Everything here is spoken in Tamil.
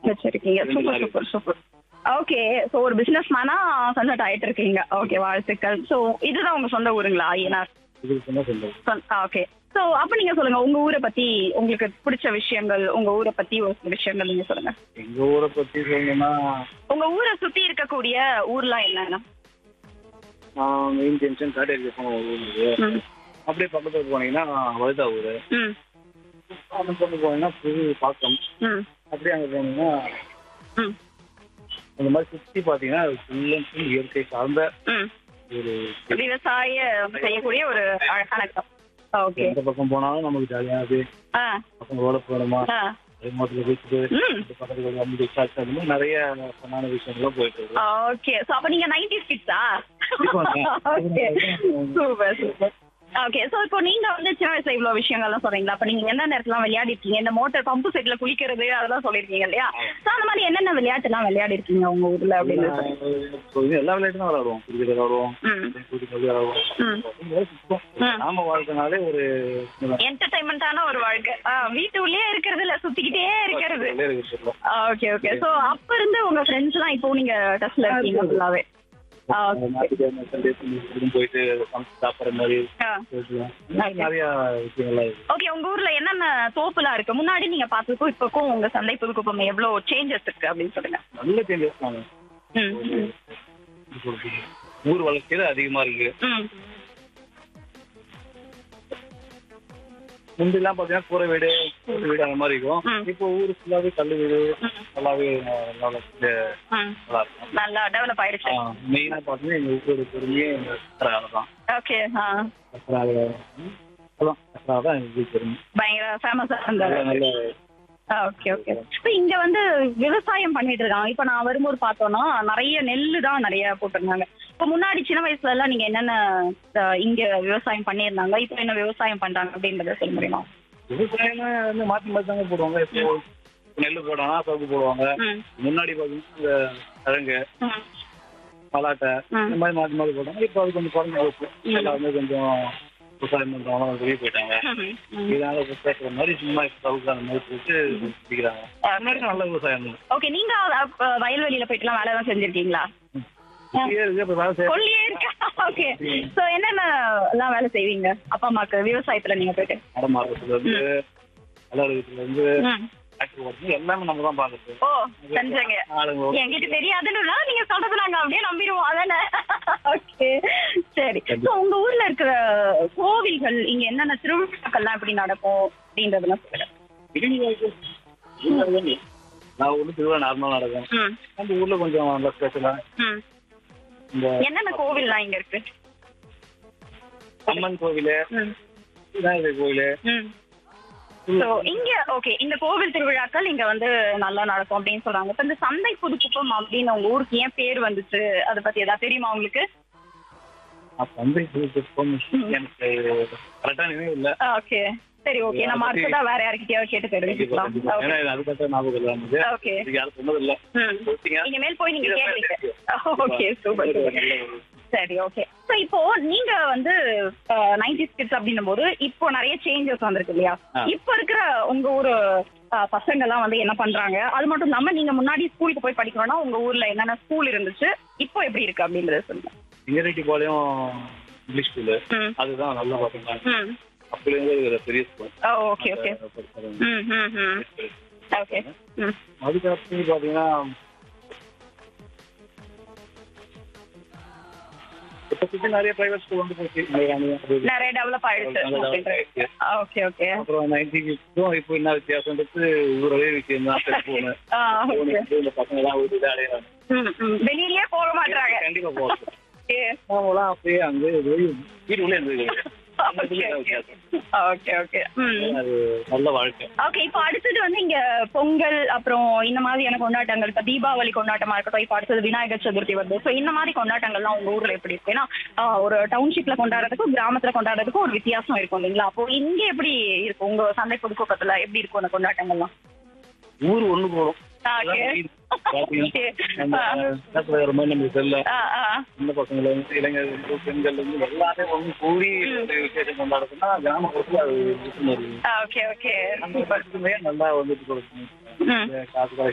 வச்சிருக்கீங்க super super super okay so ஒரு பிசினஸ் மேனா கன்வெர்ட் ஆயிட்டு இருக்கீங்க ஓகே வாழ்த்துக்கள் ஸோ இதுதான் உங்க சொந்த ஊருங்களா ஐயனார் இதுக்கு என்ன சொல்றது ஓகே ஸோ அப்ப நீங்க சொல்லுங்க உங்க ஊரை பத்தி உங்களுக்கு பிடிச்ச விஷயங்கள் உங்க ஊரை பத்தி ஒரு சில விஷயங்கள் நீங்க சொல்லுங்க எங்க ஊரை பத்தி சொல்லணும்னா உங்க ஊரை சுத்தி இருக்கக்கூடிய ஊர்லாம் என்னன்னா மெயின் ஜங்ஷன் காட்டேரி ஊருக்கு ம் அப்படியே பக்கத்துல போனீங்கன்னா வழுதா ஊரு ம் அந்த பக்கம் போனீங்கன்னா புது பாக்கம் ம் அப்படியே அங்க போனீங்கன்னா ம் அந்த மாதிரி சுத்தி பாத்தீங்கன்னா ஃபுல் அண்ட் ஃபுல் இயற்கை சார்ந்த ம் ஒரு விவசாய செய்யக்கூடிய ஒரு அழகான இடம் ஓகே எந்த பக்கம் போனாலும் நமக்கு ஜாலியா அது ஆ பசங்களோட போனோமா ஆ ரிமோட்ல வச்சுட்டு ம் இந்த பக்கத்துல வந்து விசாரிச்சு அந்த மாதிரி நிறைய பண்ணான விஷயங்கள்லாம் போயிட்டு இருக்கு ஓகே சோ அப்ப நீங்க 90s கிட்ஸா கண்டிப்பாங்க. Okay super super okay so இப்போ நீங்க வந்து சின்ன வயசுல இவ்வளவு விஷயங்கள்லாம் சொல்றீங்களா அப்ப நீங்க எந்த நேரத்துல விளையாடி இருக்கீங்க இந்த மோட்டார் பம்பு செட்ல குளிக்கிறது அதெல்லாம் சொல்லிருக்கீங்க இல்லையா சோ அந்த மாதிரி என்னென்ன விளையாட்டு எல்லாம் விளையாடி இருக்கீங்க உங்க ஊர்ல அப்படின்னு சொல்லுங்க. இப்போ இது எல்லா விளையாட்டும் தான் விளையாடுவோம் கிரிக்கெட் விளையாடுவோம் ம் கூட்டிட்டு விளையாடுவோம் ம் இது சுத்தம். ம். நாம வாழ்க்கைனாலே ஒரு என்டர்டைன்மெண்டான ஒரு வாழ்க்கை ஆ, வீட்டுக்குள்ளேயே இருக்கிறது இல்ல சுத்திக்கிட்டே இருக்கிறது விளையாட விஷயம் ஓகே ஓகே சோ அப்ப இருந்து உங்க ஃப்ரெண்ட்ஸ் எல்லாம் இப்போ நீங்க டச்ல இருக்கீங்க ஃபுல்லாவே ஓகே ஞாயிற்றுக்கிழமை சண்டே சண்டே போயிட்டு சமைச்சு சாப்பிட்ற மாதிரி ஆ போயிட்டுலாம். இந்த மாதிரி நிறைய விஷயங்கள்லாம் இருக்கு ஓகே உங்க ஊர்ல என்னென்ன தோப்புலாம் இருக்கு முன்னாடி நீங்க பார்த்ததுக்கும் இப்போக்கும் உங்க சந்தை புதுக்குப்பம் எவ்வளவு சேஞ்சஸ் இருக்கு அப்படின்னு சொல்லுங்க நல்ல சேஞ்சஸ் தாங்க ம், ம், எப்படி சொல்றது? ஊர் வளர்ச்சியில அதிகமா இருக்கு ம். முந்திலாம் பாத்தீங்கன்னா கூரை வீடு கூரை வீடு அந்த மாதிரி இருக்கும் ம். இப்போ ஊர் ஃபுல்லாவே கல்லு வீடு நல்லாவே நல்லா வளர்ச்சி ம். நல்லா இருக்கும் நல்லா டெவலப் ஆயிடுச்சு மெயினா பாத்தீங்கன்னா எங்க ஊரோட பெருமையே எங்க கத்திரால தான் ஓகே ஆ கத்திரால அதான் கத்திரால தான் எங்க ஊர் பெருமை பயங்கர ஃபேமஸா இருந்தாரு நல்ல நல்ல ஓகே ஓகே இப்போ இங்க வந்து விவசாயம் பண்ணிட்டு இருக்காங்க இப்போ நான் வரும்போது பார்த்தோம்னா நிறைய நெல்லு தான் நிறைய போட்டிருந்தாங்க இப்போ முன்னாடி சின்ன வயசுல எல்லாம் நீங்க என்னென்ன அஹ், இங்க விவசாயம் பண்ணியிருந்தாங்க இப்போ என்ன விவசாயம் பண்றாங்க அப்படின்றத சொல்ல முடியுமா விவசாயம்னா வந்து மாத்தி மாத்தி தாங்க போடுவாங்க இப்போ நெல் போடானா சவுக்கு போடுவாங்க ம் முன்னாடி பாத்தீங்கன்னா இந்த கிழங்கு ம் பலாட்டை ம். இந்த மாதிரி மாத்தி மாத்தி போட்டாங்க இப்போ அது கொஞ்சம் குறைஞ்சு போச்சு எல்லாருமே கொஞ்சம் விவசாயம் பண்றவங்க வெளியே போயிட்டாங்க ம், ம். இதனால விவசாயத்துல மாதிரி சும்மா சவுக்கு அந்த மாதிரி போட்டு பிடிக்கிறாங்க முன்னாடி நல்ல விவசாயம் தான் ஓகே நீங்க அப்ப வயல்வெளியில போயிட்டு எல்லாம் வேலை எல்லாம் செஞ்சிருக்கீங்களா இப்படியே இருக்கு இப்ப வேலை செய்ய கொல்லியே இருக்கா ஓகே சோ என்னென்ன எல்லாம் வேலை செய்வீங்க அப்பா அம்மாக்கு விவசாயத்துல நீங்க போயிட்டு மரம் மாறுறதுல இருந்து அலுவலகத்துல இருந்து ம். டிராக்டர் ஓட்டுறது எல்லாமே நம்ம தான் பாக்குறது ஓ செஞ்சங்க ஆளுங்க என்கிட்ட தெரியாதுன்னு நீங்க சொல்றது நாங்க அப்படியே நம்பிடுவோம் அதானே ஓகே சரி So, உங்க ஊர்ல இருக்கிற கோவில்கள் இங்க என்னென்ன திருவிழாக்கள்லாம் எப்படி நடக்கும் அப்படின்றதெல்லாம் சொல்லுங்க நான் ஊர்ல திருவிழா நார்மலா நடக்கும் ம், நம்ம ஊர்ல கொஞ்சம் நல்லா ஸ்பெஷலா ம். இந்த என்னென்ன கோவில்லாம் இங்க இருக்கு அம்மன் கோவிலு ம், விநாயகர் கோவிலு ம். So, இங்க ஓகே இந்த கோவில் திருவிழாக்கள் இங்க வந்து நல்லா நடக்கும் அப்படின்னு சொல்றாங்க இப்ப இந்த சந்தை புதுக்குப்பம் அப்படின்னு உங்க ஊருக்கு ஏன் பேர் வந்துச்சு அதை பத்தி ஏதாவது தெரியுமா உங்களுக்கு நான் சந்தை திருப்பம் எனக்கு கரெக்டா நினைவு இல்ல ஓகே சரி ஓகே நம்ம அடுத்ததா வேற யார்கிட்டயாவது கேட்டு கண்டிப்பா தெரிஞ்சுக்கலாம் கண்டிப்பா ஏன்னா இது அதுக்கப்புறம் ஞாபகம் இல்ல நமக்கு ஓகே இதுக்கு யாரும் சொன்னது இல்ல ம் சொல்லிட்டீங்க. இனிமேல் போய் நீங்க கேட்குறீங்க ஓகே சூப்பர் சூப்பர் சரி ஓகே ஸோ இப்போ நீங்க வந்து நைன்டி கிட்ஸ் அப்படின்னும் போது இப்போ நிறைய சேஞ்சஸ் வந்திருக்கு இல்லையா ஆ. இப்போ இருக்கிற உங்க ஊர் பசங்க எல்லாம் வந்து என்ன பண்றாங்க அது மட்டும் இல்லாம நீங்க முன்னாடி ஸ்கூலுக்கு போய் படிக்கணும்னா உங்க ஊர்ல என்னென்ன ஸ்கூல் இருந்துச்சு இப்போ எப்படி இருக்கு அப்படின்றத சொல்லுங்க இங்கரெட்டி பாளையம் இங்கிலீஷ் ஸ்கூலு ம் அதுதான் நல்லா பாத்தீங்கன்னா ம் அப்படி இருந்து ஒரு பெரிய ஸ்கூல் ஓகே ஓகே ம் ம் ம் ஓகே ம் அதுக்கப்புறம் பாத்தீங்கன்னா இப்ப சுத்தி நிறைய பிரைவேட் ஸ்கூல் வந்து போச்சு அது நிறைய டெவலப் ஆயிடுச்சு அப்படின்றது ஓகே ஓகே அப்புறம் நைன்டிக்கும் இப்போ என்ன வித்தியாசம்ன்றது ஊரவே விஷயம் தான் செல்போனு ஆ ஓகே இந்த பசங்க எல்லாம் ஒரு இதாக அடையிறாங்க ம் ம் வெளியிலயே போக மாட்டாங்க கண்டிப்பா போகலாம் நாங்களாம் அப்படியே அங்கே வீட்டுக்குள்ளே இருந்தது அந்த இதுல என்ன வித்தியாசம் ஓகே ஓகே ம் அது நல்ல வாழ்க்கை ஓகே இப்போ அடுத்தது வந்து இங்க பொங்கல் அப்புறம் இந்த மாதிரியான கொண்டாட்டங்கள் இப்ப தீபாவளி கொண்டாட்டமா இருக்கட்டும் இப்போ அடுத்தது விநாயகர் சதுர்த்தி வருது ஸோ இந்த மாதிரி கொண்டாட்டங்கள்லாம் உங்க ஊர்ல எப்படி இருக்கு ஏன்னா ஆஹ், ஒரு டவுன்ஷிப்ல கொண்டாடுறதுக்கும் கிராமத்துல கொண்டாடுறதுக்கும் ஒரு வித்தியாசம் இருக்கும் இல்லைங்களா அப்போ இங்க எப்படி இருக்கும் உங்க சந்தை புதுக்கோட்டத்துல எப்படி இருக்கும் அந்த கொண்டாட்டங்கள்லாம் ஊர் ஒண்ணு போடும் ஓகே பாத்தீங்கன்னா நம்ம வேற மாதிரி நமக்கு தெரியல சின்ன பசங்கள இருந்து இளைஞர்கள் இருந்து பெண்கள் இருந்து எல்லாமே ஒண்ணு கூடி ஒரு விசேஷம் கொண்டாடுறதுன்னா கிராமப்புறத்துல அது விழிப்புணர்வு ஓகே ஓகே அந்த பக்கமே நல்லா வந்துட்டு கொடுக்கணும் ம் காசு